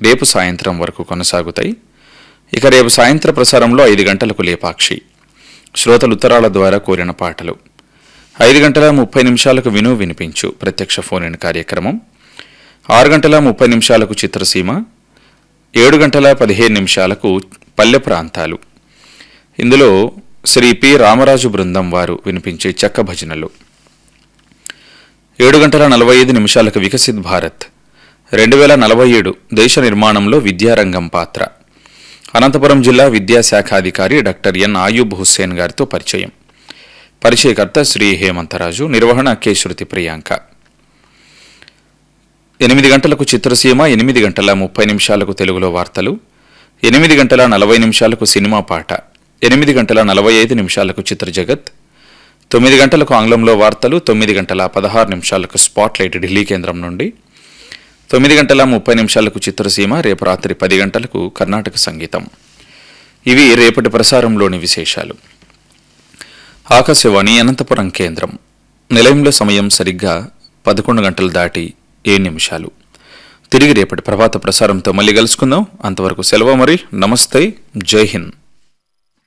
రేపు సాయంత్రం వరకు కొనసాగుతాయి ఇక రేపు సాయంత్ర ప్రసారంలో ఐదు గంటలకు లేపాక్షి శ్రోతలు ఉత్తరాల ద్వారా కోరిన పాటలు ఐదు గంటల ముప్పై నిమిషాలకు విను వినిపించు ప్రత్యక్ష ఫోన్ ఇన్ కార్యక్రమం ఆరు గంటల ముప్పై నిమిషాలకు చిత్రసీమ ఏడు గంటల పదిహేను నిమిషాలకు పల్లె ప్రాంతాలు ఇందులో శ్రీ పి రామరాజు బృందం వారు వినిపించే చెక్క భజనలు ఏడు గంటల నలభై ఐదు నిమిషాలకు వికసిత్ భారత్ రెండు వేల నలభై ఏడు దేశ నిర్మాణంలో విద్యారంగం పాత్ర అనంతపురం జిల్లా విద్యాశాఖ అధికారి డాక్టర్ ఎన్ ఆయూబ్ హుస్సేన్ గారితో పరిచయం పరిచయకర్త శ్రీ హేమంతరాజు నిర్వహణ కె శృతి ప్రియాంక ఎనిమిది గంటలకు చిత్రసీమ ఎనిమిది గంటల ముప్పై నిమిషాలకు తెలుగులో వార్తలు ఎనిమిది గంటల నలభై నిమిషాలకు సినిమా పాట ఎనిమిది గంటల నలభై ఐదు నిమిషాలకు చిత్ర జగత్ తొమ్మిది గంటలకు ఆంగ్లంలో వార్తలు తొమ్మిది గంటల పదహారు నిమిషాలకు స్పాట్లైట్ ఢిల్లీ కేంద్రం నుండి తొమ్మిది గంటల ముప్పై నిమిషాలకు చిత్రసీమ రేపు రాత్రి పది గంటలకు కర్ణాటక సంగీతం ఇవి రేపటి ప్రసారంలోని విశేషాలు ఆకాశవాణి అనంతపురం కేంద్రం నిలయంలో సమయం సరిగ్గా పదకొండు గంటలు దాటి ఏడు నిమిషాలు తిరిగి రేపటి ప్రభాత ప్రసారంతో మళ్ళీ కలుసుకుందాం అంతవరకు సెలవు మరి నమస్తే జై హింద్